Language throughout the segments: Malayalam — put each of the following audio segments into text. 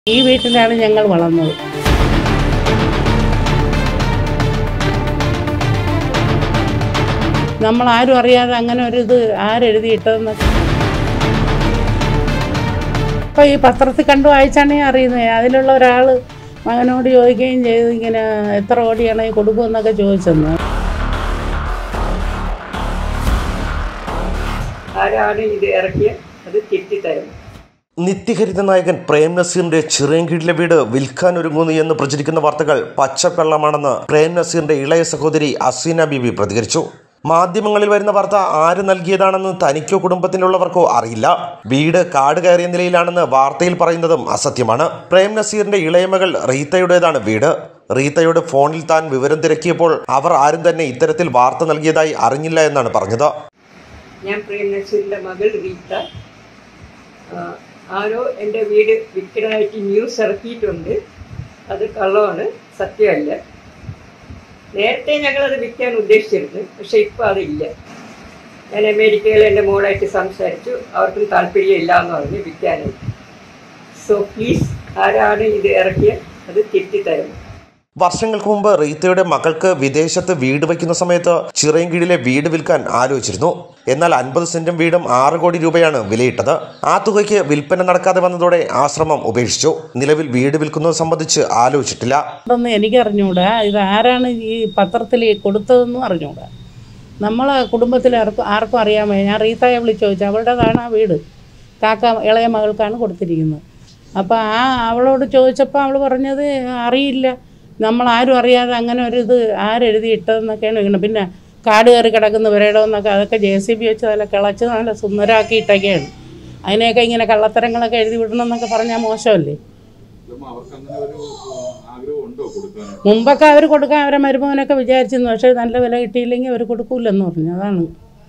ഈ വീട്ടിലാണ് ഞങ്ങൾ വളർന്നത് നമ്മൾ ആരും അറിയാതെ അങ്ങനെ ഒരു ഇത് ആരെഴുതിയിട്ടതെന്ന് ഇപ്പം ഈ പത്രത്തിൽ കണ്ടു വായിച്ചാണ് ഞാൻ അറിയുന്നത് അതിലുള്ള ഒരാൾ മകനോട് ചോദിക്കുകയും ചെയ്തു ഇങ്ങനെ എത്ര കോടിയാണ് ഈ കൊടുക്കുമെന്നൊക്കെ ചോദിച്ചെന്ന് ആരാണ് ഇത് ഇറക്കിയത് അത് തിരുത്തിത്തരും നിത്യഹരിത നായകൻ പ്രേം നസീറിന്റെ ചിറയൻകീഴിലെ വീട് വിൽക്കാൻ ഒരുങ്ങുന്നു എന്ന് പ്രചരിക്കുന്ന വാർത്തകൾ പച്ചക്കള്ളമാണെന്ന് പ്രേം നസീറിന്റെ ഇളയ സഹോദരി അസീന ബിബി പ്രതികരിച്ചു മാധ്യമങ്ങളിൽ വരുന്ന വാർത്ത ആര് നൽകിയതാണെന്ന് തനിക്കോ കുടുംബത്തിലുള്ളവർക്കോ അറിയില്ല വീട് കാട് കയറിയ നിലയിലാണെന്ന് വാർത്തയിൽ പറയുന്നതും അസത്യമാണ് പ്രേം നസീറിന്റെ ഇളയമകൾ റീത്തയുടേതാണ് വീട് റീത്തയുടെ ഫോണിൽ താൻ വിവരം തിരക്കിയപ്പോൾ അവർ ആരും തന്നെ ഇത്തരത്തിൽ വാർത്ത നൽകിയതായി അറിഞ്ഞില്ല എന്നാണ് പറഞ്ഞത് ഞാൻ പ്രേം നസീറിൻ്റെ മകൾ റീത്ത ആ, ആരോ എൻ്റെ വീട് വിൽക്കണമായിട്ട് ന്യൂസ് ഇറക്കിയിട്ടുണ്ട് അത് കള്ളമാണ് സത്യമല്ല നേരത്തെ ഞങ്ങളത് വിൽക്കാൻ ഉദ്ദേശിച്ചിരുന്നു പക്ഷെ ഇപ്പോൾ അതില്ല ഞാൻ അമേരിക്കയിൽ എൻ്റെ മോളായിട്ട് സംസാരിച്ചു അവർക്കും താല്പര്യമില്ല എന്ന് പറഞ്ഞ് വിൽക്കാനായിട്ട് സോ പ്ലീസ് ആരാണ് ഇത് ഇറക്കിയത് അത് തിരുത്തിത്തരണം വർഷങ്ങൾക്ക് മുമ്പ് റീത്തയുടെ മകൾക്ക് വിദേശത്ത് വീട് വയ്ക്കുന്ന സമയത്ത് ചിറയൻകീഴിലെ വീട് വിൽക്കാൻ ആലോചിച്ചിരുന്നു എന്നാൽ അൻപത് സെന്റും വീടും ആറ് കോടി രൂപയാണ് വിലയിട്ടത് ആ തുകയ്ക്ക് വിൽപ്പന നടക്കാതെ വന്നതോടെ ആ ശ്രമം ഉപേക്ഷിച്ചു നിലവിൽ വീട് വിൽക്കുന്നത് സംബന്ധിച്ച് ആലോചിച്ചിട്ടില്ല അതൊന്നും എനിക്കറിഞ്ഞൂടാ ഇത് ആരാണ് ഈ പത്രത്തിൽ കൊടുത്തതെന്നും അറിഞ്ഞൂടാ നമ്മളെ കുടുംബത്തിൽ ആർക്കും ആർക്കും അറിയാൻ വയ്യ ഞാൻ റീത്തായെ വിളിച്ച് ചോദിച്ചു അവളുടേതാണ് ആ വീട് കാക്ക ഇളയ മകൾക്കാണ് കൊടുത്തിരിക്കുന്നത് അപ്പോൾ ആ അവളോട് ചോദിച്ചപ്പോൾ അവൾ പറഞ്ഞത് അറിയില്ല നമ്മൾ ആരും അറിയാതെ അങ്ങനെ ഒരു ഇത് ആരെഴുതിയിട്ടതെന്നൊക്കെയാണ് ഇങ്ങനെ പിന്നെ കാട് കയറി കിടക്കുന്ന വരയിടമെന്നൊക്കെ അതൊക്കെ ജെ സി ബി വെച്ച് നല്ല കിളച്ച് നല്ല സുന്ദരാക്കിയിട്ടൊക്കെയാണ് അതിനെയൊക്കെ ഇങ്ങനെ കള്ളത്തരങ്ങളൊക്കെ എഴുതി വിടണമെന്നൊക്കെ പറഞ്ഞാൽ മോശമല്ലേ ഇപ്പം അവർക്ക് അങ്ങനെ ഒരു ആ, ആഗ്രഹം ഉണ്ടോ കൊടുക്കാൻ മുമ്പൊക്കെ അവർ കൊടുക്കാൻ അവരെ മരുമകനൊക്കെ വിചാരിച്ചിരുന്നു പക്ഷേ നല്ല വില കിട്ടിയില്ലെങ്കിൽ അവർ കൊടുക്കൂലെന്ന് പറഞ്ഞു അതാണ്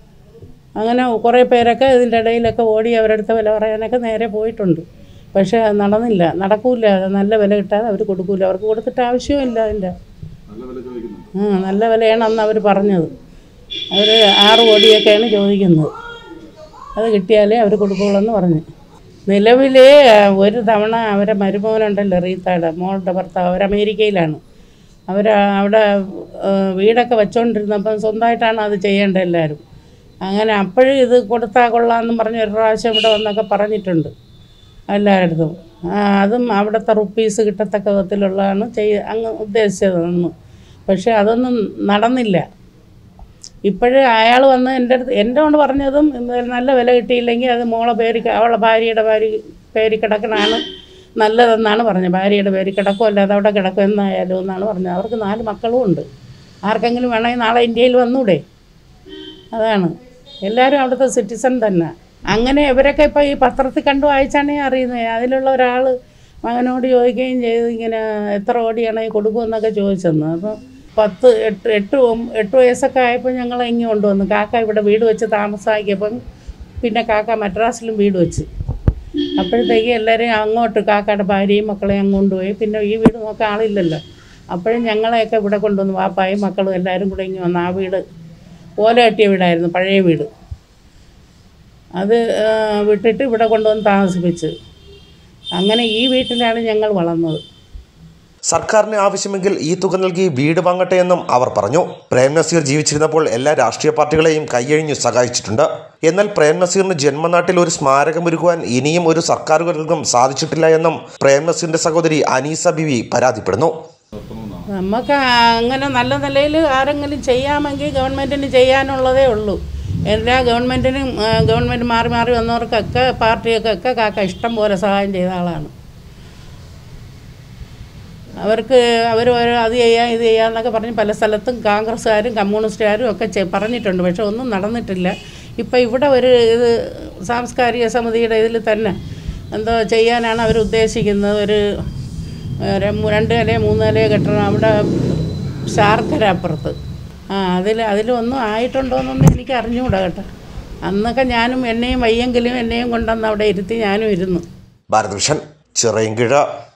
അങ്ങനെ കുറേ പേരൊക്കെ ഇതിൻ്റെ ഇടയിലൊക്കെ ഓടി അവരടുത്ത വില പറയാനൊക്കെ നേരെ പോയിട്ടുണ്ട് പക്ഷേ അത് നടന്നില്ല നടക്കൂല നല്ല വില കിട്ടാതെ അവർ കൊടുക്കൂല അവർക്ക് കൊടുത്തിട്ട് ആവശ്യമില്ല അതിൻ്റെ നല്ല വില ചോദിക്കുന്നുണ്ട് ആ നല്ല വിലയാണെന്ന് അവർ പറഞ്ഞത് അവർ ആറ് കോടിയൊക്കെയാണ് ചോദിക്കുന്നത് അത് കിട്ടിയാലേ അവർ കൊടുക്കുള്ളൂ പറഞ്ഞു നിലവിൽ ഒരു തവണ അവരെ മരുമകനുണ്ടല്ലോ റീത്തയുടെ മോളുടെ ഭർത്താവ് അവർ അമേരിക്കയിലാണ് അവർ അവിടെ ആ, വീടൊക്കെ വെച്ചുകൊണ്ടിരുന്നപ്പം സ്വന്തമായിട്ടാണ് അത് ചെയ്യേണ്ടത് എല്ലാവരും അങ്ങനെ അപ്പോഴും ഇത് കൊടുത്താൽ കൊള്ളാമെന്നും പറഞ്ഞ് ഒരു പ്രാവശ്യം ഇവിടെ വന്നൊക്കെ പറഞ്ഞിട്ടുണ്ട് എല്ലായിടത്തും ആ, അതും അവിടുത്തെ റുപ്പീസ് കിട്ടത്തക്ക വിധത്തിലുള്ളതാണ് ചെയ്യ അങ്ങ് ഉദ്ദേശിച്ചത് അന്ന് പക്ഷേ അതൊന്നും നടന്നില്ല ഇപ്പോഴും അയാൾ വന്ന് എൻ്റെ അടുത്ത് എൻ്റെ കൊണ്ട് പറഞ്ഞതും ഇത് നല്ല വില കിട്ടിയില്ലെങ്കിൽ അത് മോളെ പേര് അവളെ ഭാര്യയുടെ പേര് പേര് കിടക്കണതാണ് നല്ലതെന്നാണ് പറഞ്ഞത് ഭാര്യയുടെ പേര് കിടക്കും അല്ലാതെ അവിടെ കിടക്കും എന്നായാലും എന്നാണ് പറഞ്ഞത് അവർക്ക് നാല് മക്കളും ഉണ്ട് ആർക്കെങ്കിലും വേണമെങ്കിൽ നാളെ ഇന്ത്യയിൽ വന്നൂടെ അതാണ് എല്ലാവരും അവിടുത്തെ സിറ്റിസൺ തന്നെ അങ്ങനെ ഇവരൊക്കെ ഇപ്പോൾ ഈ പത്രത്തിൽ കണ്ടു വായിച്ചാണ് ഞാൻ അറിയുന്നത് അതിലുള്ള ഒരാൾ മകനോട് ചോദിക്കുകയും ചെയ്തു ഇങ്ങനെ എത്ര കോടിയാണ് ഈ കൊടുക്കുമെന്നൊക്കെ ചോദിച്ചെന്ന് അപ്പം പത്ത് എട്ട് എട്ട് ഒമ്പ- എട്ട് വയസ്സൊക്കെ ആയപ്പോൾ ഞങ്ങൾ ഇങ്ങ് കൊണ്ടുവന്നു കാക്ക ഇവിടെ വീട് വെച്ച് താമസമാക്കിയപ്പം പിന്നെ കാക്ക മദ്രാസിലും വീട് വെച്ച് അപ്പോഴത്തേക്ക് എല്ലാവരെയും അങ്ങോട്ട് കാക്കയുടെ ഭാര്യയും മക്കളെയും അങ്ങ് കൊണ്ടുപോയി പിന്നെ ഈ വീട് നോക്കാൻ ആളില്ലല്ലോ അപ്പോഴും ഞങ്ങളെയൊക്കെ ഇവിടെ കൊണ്ടുവന്നു വാപ്പായും മക്കളും എല്ലാവരും കൂടെ ഇങ്ങ് വന്നു ആ വീട് ഓല കെട്ടിയ വീടായിരുന്നു പഴയ വീട് അത് ആ, വിട്ടിട്ട് ഇവിടെ കൊണ്ടുവന്ന് താമസിപ്പിച്ച് അങ്ങനെ ഈ വീട്ടിലാണ് ഞങ്ങൾ വളർന്നത് സർക്കാരിന് ആവശ്യമെങ്കിൽ ഈ തുക നൽകി വീട് വാങ്ങട്ടെ എന്നും അവർ പറഞ്ഞു പ്രേം നസീർ ജീവിച്ചിരുന്നപ്പോൾ എല്ലാ രാഷ്ട്രീയ പാർട്ടികളെയും കൈയഴിഞ്ഞു സഹായിച്ചിട്ടുണ്ട് എന്നാൽ പ്രേം നസീറിന് ജന്മനാട്ടിൽ ഒരു സ്മാരകം ഒരുക്കുവാൻ ഇനിയും ഒരു സർക്കാരുകൾക്കും സാധിച്ചിട്ടില്ല എന്നും പ്രേം നസീറിന്റെ സഹോദരി അനീസ ബിവി പരാതിപ്പെടുന്നു നിർത്തണമെന്നാണ് നമുക്ക് അങ്ങനെ നല്ല നിലയിൽ ആരെങ്കിലും ചെയ്യാമെങ്കിൽ ഗവൺമെൻറ്റിന് ചെയ്യാനുള്ളതേ ഉള്ളൂ എല്ലാ ഗവൺമെൻറ്റിനും ഗവൺമെൻറ് മാറി മാറി വന്നവർക്കൊക്കെ പാർട്ടികൾക്കൊക്കെ കാക്ക ഇഷ്ടം പോലെ സഹായം ചെയ്ത ആളാണ് അവർക്ക് അവർ ഓരോ അത് ചെയ്യാം ഇത് ചെയ്യാമെന്നൊക്കെ പറഞ്ഞ് പല സ്ഥലത്തും കോൺഗ്രസ്സുകാരും കമ്മ്യൂണിസ്റ്റുകാരും ഒക്കെ ചെ- പറഞ്ഞിട്ടുണ്ട് പക്ഷെ ഒന്നും നടന്നിട്ടില്ല ഇപ്പം ഇവിടെ ഒരു ഇത് സാംസ്കാരിക സമിതിയുടെ ഇതിൽ തന്നെ എന്തോ ചെയ്യാനാണ് അവർ ഉദ്ദേശിക്കുന്നത് ഒരു ഒരു മു- രണ്ട് നിലയോ മൂന്ന് നിലയോ കെട്ടണം അവിടെ ശാർക്കര അപ്പുറത്ത് ആ അതിൽ അതിലൊന്നും ആയിട്ടുണ്ടോയെന്നൊന്നും എനിക്ക് അറിഞ്ഞുകൂടാ കേട്ടോ അന്നൊക്കെ ഞാനും എന്നെയും വയ്യെങ്കിലും എന്നെയും കൊണ്ടുവന്ന് അവിടെ ഇരുത്തി ഞാനും ഇരുന്നു ഭാരതഭൂഷൺ ചിറയൻകിഴ